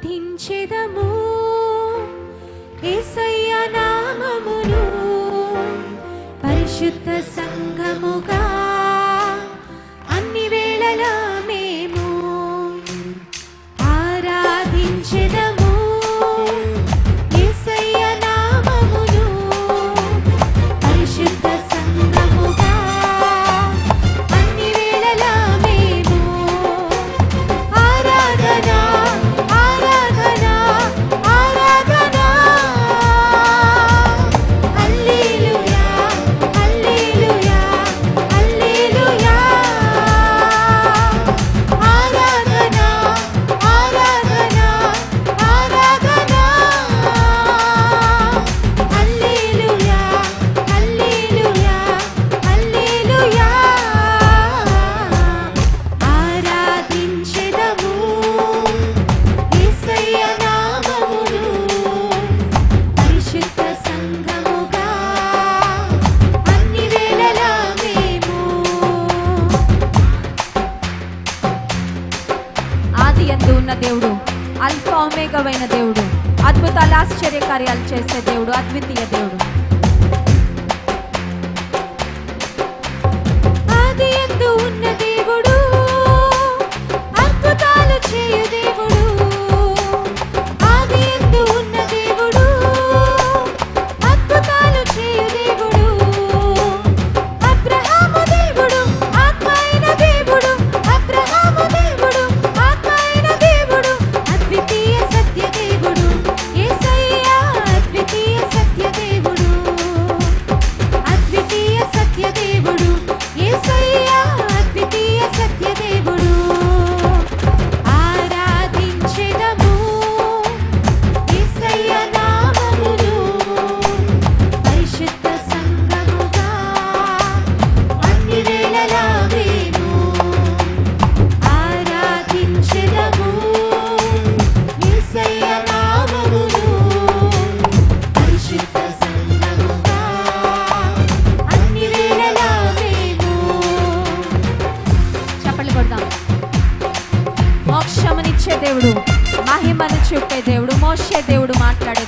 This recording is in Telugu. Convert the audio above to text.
ఆరాధించెదము యేసయ్య నామమును పరిశుద్ధ సంఘముగా అన్ని వేళలా మేము ఆరాధించెదము యేసయ్య నామమును పరిశుద్ధ సంఘముగా అన్ని వేళలా మేము ఆరాధన ఆరాధన ఆరాధన హల్లెలూయా హల్లెలూయా హల్లెలూయా ఆరాధన ఆరాధన ఆరాధన హల్లెలూయా హల్లెలూయా హల్లెలూయా ఆరాధించెదము యేసయ్య నామమును పరిశుద్ధ సంఘముగా అన్ని వేళలా మేము ఆది ఎందు ఉన్న దేవుడు అల్ఫా ఒమేగవైన దేవుడు అద్భుతాలు ఆశ్చర్య కార్యాలు చేసే దేవుడు అద్వితీయ దేవుడు ఆది యందు ఉన్న దేవుడు అద్భుతాలు చేయు దేవుడు ఆది యందు ఉన్న దేవుడు అద్భుతాలు చేయు దేవుడు అబ్రహాము దేవుడు ఆత్మ అయిన దేవుడు అబ్రహాము దేవుడు ఆత్మ అయిన దేవుడు అద్వితీయ సత్య దేవుడు యేసయ్య అద్వితీయ సత్య దేవుడు అద్వితీయ సత్యదేవుడు యేసయ్య అద్వితీయ సత్యదేవుడు ఆరాధించెదము యేసయ్య నామమును పరిశుద్ధ సంఘముగా అన్ని వేళలా మేము ఆరాధించెదము యేసయ్య నామమును పరిశుద్ధ సంఘముగా అన్ని వేళలా మేము చప్పట్లు కొడదాం మోక్షమునిచ్చే దేవుడు మహిమను చూపే దేవుడు మోసే దేవుడు మాట్లాడే